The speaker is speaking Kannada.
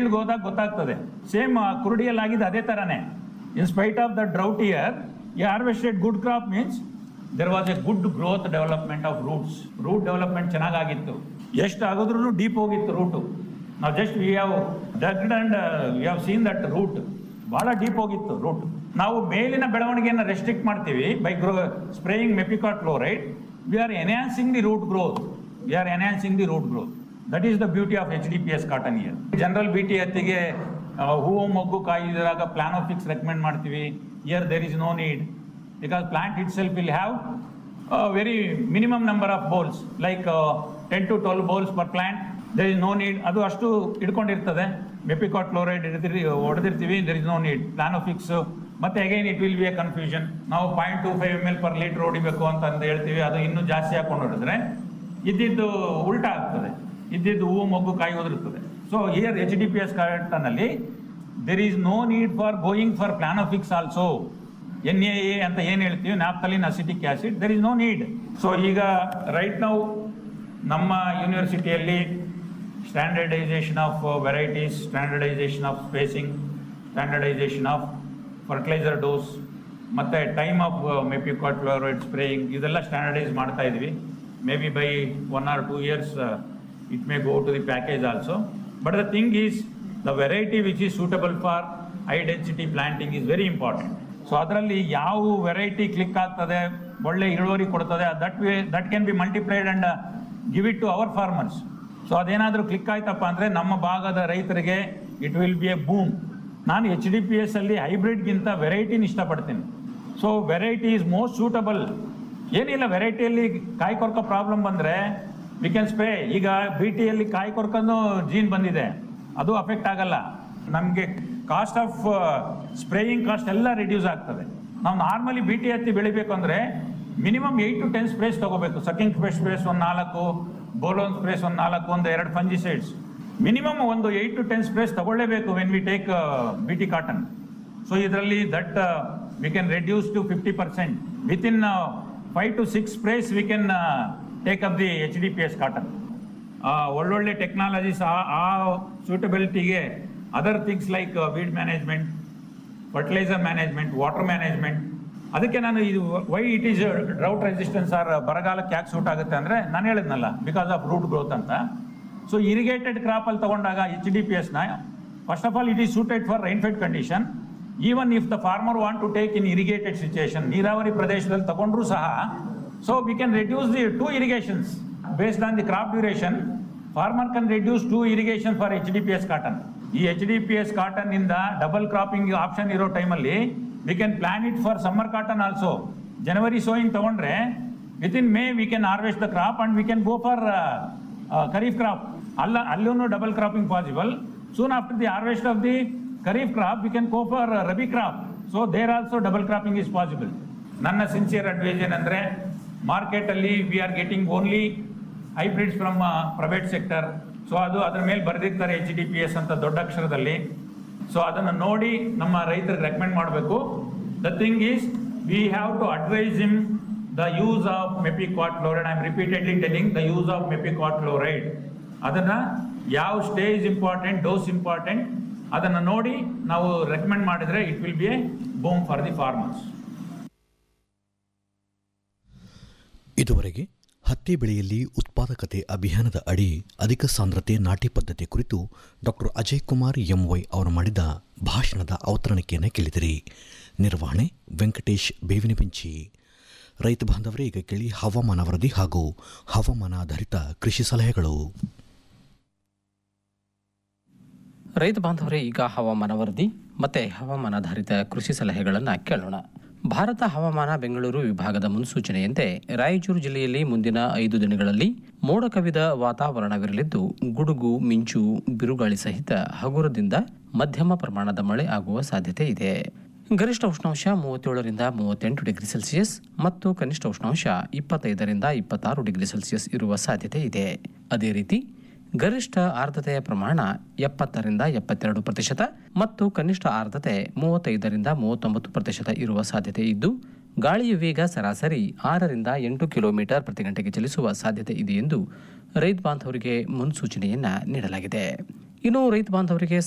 ಫೀಲ್ಡ್ಗೆ ಹೋದಾಗ ಗೊತ್ತಾಗ್ತದೆ ಸೇಮ್ ಕುರುಡಿಯಲ್ಲಿ ಆಗಿದೆ ಅದೇ ಥರನೇ in spite of the drought year ಈ harvested good crop means there was a good growth development of roots root development ಚೆನ್ನಾಗಾಗಿತ್ತು ಎಷ್ಟು ಆಗಿದ್ರು ಡೀಪ್ ಹೋಗಿತ್ತು ರೂಟು ನಾವು just we have dugged and we have seen that root ಭಾಳ ಡೀಪ್ ಹೋಗಿತ್ತು ರೂಟ್ ನಾವು ಮೇಲಿನ ಬೆಳವಣಿಗೆಯನ್ನು ರೆಸ್ಟ್ರಿಕ್ಟ್ ಮಾಡ್ತೀವಿ by grow spraying mepiquat chloride we are enhancing the root growth we are enhancing the root growth that is the beauty of H D P S cotton year general B T ಹತ್ತಿಗೆ ಆ, ಹೂವು ಮೊಗ್ಗು ಕಾಯಿದಾಗ ಪ್ಲಾನೋಫಿಕ್ಸ್ ರೆಕಮೆಂಡ್ ಮಾಡ್ತೀವಿ year there is no need because plant itself will have very minimum number of bolls like ten to twelve bolls per plant there is no need ಅದು ಅಷ್ಟು ಇಟ್ಕೊಂಡಿರ್ತದೆ ಮೆಪಿಕಾಟ್ ಕ್ಲೋರೈಡ್ ಹಿಡಿದಿರಿ ಹೊಡೆದಿರ್ತೀವಿ there is no need Planofix ಮತ್ತೆ again it will be a confusion ನಾವು point two five M L per litre ಹೊಡಿಬೇಕು ಅಂತ ಅಂದು ಹೇಳ್ತೀವಿ ಅದು ಇನ್ನೂ ಜಾಸ್ತಿ ಹಾಕೊಂಡು ಹೊಡೆದ್ರೆ ಇದ್ದಿದ್ದು ಉಲ್ಟಾ ಆಗ್ತದೆ ಇದ್ದಿದ್ದು ಹೂವು ಮೊಗ್ಗು ಕಾಯಿ ಉದುರುತ್ತದೆ so here H D P S ಕಾರ್ಟನಲ್ಲಿ there is no need for going for Planofix also N A A ಅಂತ ಏನು ಹೇಳ್ತೀವಿ naphthalene acetic acid there is no need so ಈಗ ರೈಟ್ ನಾವು ನಮ್ಮ ಯೂನಿವರ್ಸಿಟಿಯಲ್ಲಿ standardisation of varieties standardisation of spacing standardisation of fertiliser dose ಮತ್ತು time of mepiquat fluoride spraying ಇದೆಲ್ಲ ಸ್ಟ್ಯಾಂಡರ್ಡೈಸ್ ಮಾಡ್ತಾ ಇದ್ವಿ maybe by one or two years it may go to the package also but the thing is the variety which is suitable for high density planting is very important so ಅದರಲ್ಲಿ ಯಾವ ವೆರೈಟಿ ಕ್ಲಿಕ್ ಆಗ್ತದೆ ಒಳ್ಳೆ ಇಳುವರಿ ಕೊಡ್ತದೆ that way that can be multiplied and give it to our farmers so ಅದೇನಾದರೂ ಕ್ಲಿಕ್ ಆಯ್ತಪ್ಪ ಅಂದರೆ ನಮ್ಮ ಭಾಗದ ರೈತರಿಗೆ it will be a boom ನಾನು ಎಚ್ ಡಿ ಪಿ ಎಸ್ ಅಲ್ಲಿ ಹೈಬ್ರಿಡ್ಗಿಂತ ವೆರೈಟಿನ ಇಷ್ಟಪಡ್ತೀನಿ so variety is most suitable ಏನಿಲ್ಲ ವೆರೈಟಿಯಲ್ಲಿ ಕಾಯಿ ಕೊರಕ ಪ್ರಾಬ್ಲಮ್ ಬಂದರೆ ವಿ ಕ್ಯಾನ್ ಸ್ಪ್ರೇ ಈಗ ಬಿ ಟಿಯಲ್ಲಿ ಕಾಯಿ ಕೊರಕನ್ನು ಜೀನ್ ಬಂದಿದೆ ಅದು ಅಫೆಕ್ಟ್ ಆಗಲ್ಲ ನಮಗೆ ಕಾಸ್ಟ್ ಆಫ್ ಸ್ಪ್ರೇಯಿಂಗ್ ಕಾಸ್ಟ್ ಎಲ್ಲ ರಿಡ್ಯೂಸ್ ಆಗ್ತದೆ ನಾವು ನಾರ್ಮಲಿ ಬಿ ಟಿ ಹತ್ತಿ ಬೆಳಿಬೇಕು ಅಂದರೆ minimum eight to ten sprays ತಗೋಬೇಕು ಸಕಿಂಗ್ ಸ್ಪ್ರೇ ಸ್ಪ್ರೇಸ್ ಒಂದು ನಾಲ್ಕು ಬೋಲೋನ್ ಸ್ಪ್ರೇಸ್ ಒಂದು ನಾಲ್ಕು ಒಂದು ಎರಡು ಫಂಜಿಸೈಡ್ಸ್ ಮಿನಿಮಮ್ ಒಂದು ಏಯ್ಟ್ ಟು ಟೆನ್ ಸ್ಪ್ರೇಸ್ ತಗೊಳ್ಳೇಬೇಕು when we take B T cotton so ಇದರಲ್ಲಿ that we can reduce to fifty percent within five to six sprays we can take up the H D P S cotton ಒಳ್ಳೊಳ್ಳೆ ಟೆಕ್ನಾಲಜೀಸ್ ಆ ಆ ಸೂಟಬಿಲಿಟಿಗೆ other things like weed management fertiliser management water management ಅದಕ್ಕೆ ನಾನು ಇದು why it is drought resistance or ಬರಗಾಲಕ್ಕೆ ಯಾಕೆ ಸೂಟ್ ಆಗುತ್ತೆ ಅಂದರೆ ನಾನು ಹೇಳಿದ್ನಲ್ಲ ಬಿಕಾಸ್ ಆಫ್ ರೂಟ್ ಗ್ರೋತ್ ಅಂತ ಸೊ ಇರಿಗೇಟೆಡ್ ಕ್ರಾಪಲ್ಲಿ ತಗೊಂಡಾಗ ಎಚ್ ಡಿ ಪಿ ಎಸ್ನ first of all it is suited for rainfed condition even if the farmer want to take in irrigated situation ನೀರಾವರಿ ಪ್ರದೇಶದಲ್ಲಿ ತಗೊಂಡ್ರೂ ಸಹ so we can reduce the two irrigations based on the crop duration farmer can reduce two irrigation for H D P S cotton ಈ H D P S cotton ಇಂದ ಡಬಲ್ ಕ್ರಾಪಿಂಗ್ ಆಪ್ಷನ್ ಇರೋ ಟೈಮಲ್ಲಿ we can plan it for summer cotton also January sowing ತಗೊಂಡ್ರೆ with in May we can harvest the crop and V can go for kharif crop ಅಲ್ಲ ಅಲ್ಲೂ double cropping possible soon after the harvest of the kharif crop we can go for rabi crop so there also double cropping is possible ನನ್ನ ಸಿನ್ಸಿಯರ್ ಅಡ್ವೈಸ್ ಏನಂದ್ರೆ ಮಾರ್ಕೆಟಲ್ಲಿ we are getting only hybrids from private sector so ಅದು ಅದ್ರ ಮೇಲೆ ಬರೆದಿರ್ತಾರೆ ಎಚ್ ಡಿ ಪಿ ಎಸ್ ಅಂತ ದೊಡ್ಡ ಅಕ್ಷರದಲ್ಲಿ ಸೊ ಅದನ್ನು ನೋಡಿ ನಮ್ಮ ರೈತರಿಗೆ ರೆಕಮೆಂಡ್ ಮಾಡಬೇಕು the thing is we have to advise them the use of mepiquat chloride I am repeatedly telling the use of mepiquat chloride ಅದನ್ನ ಯಾವ ಸ್ಟೇಜ್ ಇಂಪಾರ್ಟೆಂಟ್ ಡೋಸ್ ಇಂಪಾರ್ಟೆಂಟ್ ಅದನ್ನ ನೋಡಿ ನಾವು ರೆಕಮೆಂಡ್ ಮಾಡಿದ್ರೆ it will be a boom for the farmers ಇದುವರೆಗೆ ಹತ್ತಿ ಬೆಳೆಯಲ್ಲಿ ಉತ್ಪಾದಕತೆ ಅಭಿಯಾನದ ಅಡಿ ಅಧಿಕ ಸಾಂದ್ರತೆ ನಾಟಿ ಪದ್ಧತಿ ಕುರಿತು ಡಾಕ್ಟರ್ ಅಜಯ್ ಕುಮಾರ್ ಎಂವೈ ಅವರು ಮಾಡಿದ ಭಾಷಣದ ಅವತರಣಿಕೆಯನ್ನು ಕೇಳಿದಿರಿ ನಿರ್ವಹಣೆ ವೆಂಕಟೇಶ್ ಬೇವಿನ ಬೆಂಚಿ ರೈತ ಬಾಂಧವರೇ ಈಗ ಕೇಳಿ ಹವಾಮಾನ ವರದಿ ಹಾಗೂ ಹವಾಮಾನ ಆಧಾರಿತ ಕೃಷಿ ಸಲಹೆಗಳು ರೈತ ಬಾಂಧವರೇ ಈಗ ಹವಾಮಾನ ವರದಿ ಮತ್ತೆ ಹವಾಮಾನಾಧಾರಿತ ಕೃಷಿ ಸಲಹೆಗಳನ್ನು ಕೇಳೋಣ ಭಾರತ ಹವಾಮಾನ ಬೆಂಗಳೂರು ವಿಭಾಗದ ಮುನ್ಸೂಚನೆಯಂತೆ ರಾಯಚೂರು ಜಿಲ್ಲೆಯಲ್ಲಿ ಮುಂದಿನ ಐದು ದಿನಗಳಲ್ಲಿ ಮೋಡ ಕವಿದ ವಾತಾವರಣವಿರಲಿದ್ದು ಗುಡುಗು ಮಿಂಚು ಬಿರುಗಾಳಿ ಸಹಿತ ಹಗುರದಿಂದ ಮಧ್ಯಮ ಪ್ರಮಾಣದ ಮಳೆ ಆಗುವ ಸಾಧ್ಯತೆ ಇದೆ ಗರಿಷ್ಠ ಉಷ್ಣಾಂಶ ಮೂವತ್ತೇಳರಿಂದ ಮೂವತ್ತೆಂಟು ಡಿಗ್ರಿ ಸೆಲ್ಸಿಯಸ್ ಮತ್ತು ಕನಿಷ್ಠ ಉಷ್ಣಾಂಶ ಇಪ್ಪತ್ತೈದರಿಂದ ಇಪ್ಪತ್ತಾರು ಡಿಗ್ರಿ ಸೆಲ್ಸಿಯಸ್ ಇರುವ ಸಾಧ್ಯತೆ ಇದೆ ಅದೇ ರೀತಿ ಗರಿಷ್ಠ ಆರ್ದ್ರತೆಯ ಪ್ರಮಾಣ ಎಪ್ಪತ್ತರಿಂದ ಎಪ್ಪತ್ತೆರಡು ಪ್ರತಿಶತ ಮತ್ತು ಕನಿಷ್ಠ ಆರ್ದ್ರತೆ ಮೂವತ್ತೈದರಿಂದ ಮೂವತ್ತೊಂಬತ್ತು ಪ್ರತಿಶತ ಇರುವ ಸಾಧ್ಯತೆ ಇದ್ದು ಗಾಳಿಯ ವೇಗ ಸರಾಸರಿ ಆರರಿಂದ ಎಂಟು ಕಿಲೋಮೀಟರ್ ಪ್ರತಿ ಗಂಟೆಗೆ ಚಲಿಸುವ ಸಾಧ್ಯತೆ ಇದೆ ಎಂದು ರೈತ ಬಾಂಧವರಿಗೆ ಮುನ್ಸೂಚನೆಯನ್ನ ನೀಡಲಾಗಿದೆ ಇನ್ನು ರೈತ ಬಾಂಧವರಿಗೆ